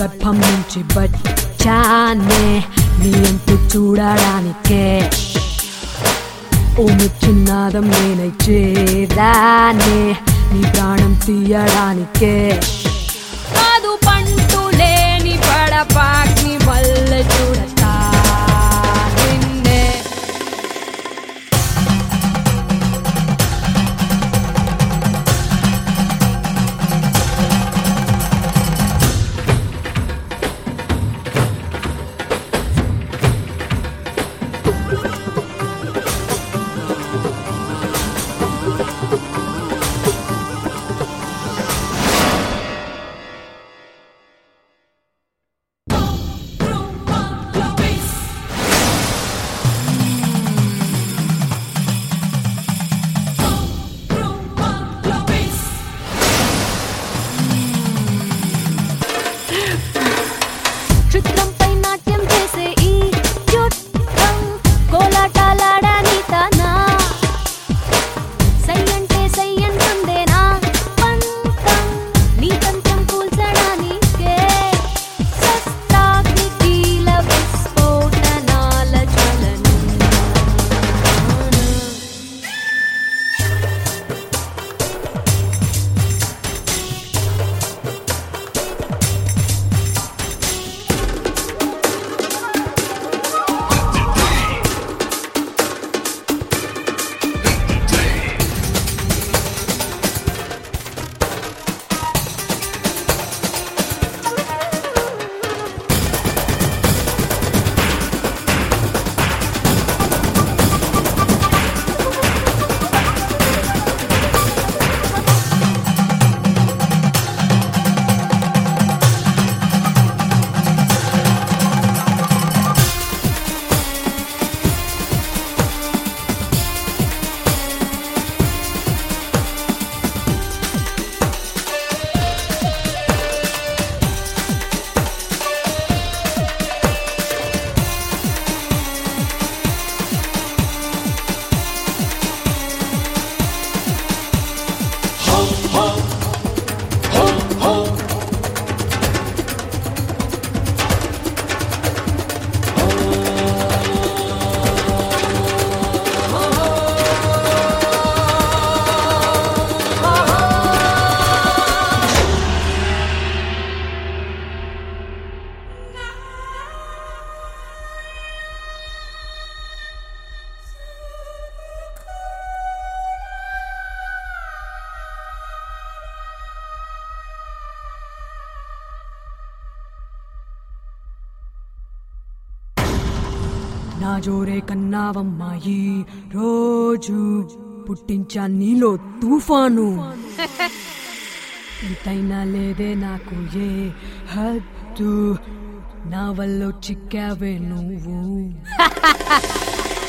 గర్భం నుంచి బచ్చానే నీ అంతు చూడడానికే ఓ చిన్నాదం నేనై చేరానే నీ ప్రాణం తీయడానికే కాదు పంటు లేని పడపాకి వల్ల చూడతా నిన్నే చిత్రంపై నాట్యం చేసే ఈ చుట్టం కోలాటాలాడని తానా సై అంటే సై అంటుందే నా పంతం నీ తంత్రం కూల్చడానికే సస్తాగ్నికీల విస్ఫోటనాల జ్వలనం నా జోరే కన్నావమ్మా ఈ రోజు పుట్టించా నీలో తుఫాను ఇంతైనా లేదే నాకు ఏ హద్దు నా వల్ల చిక్కావే నువ్వు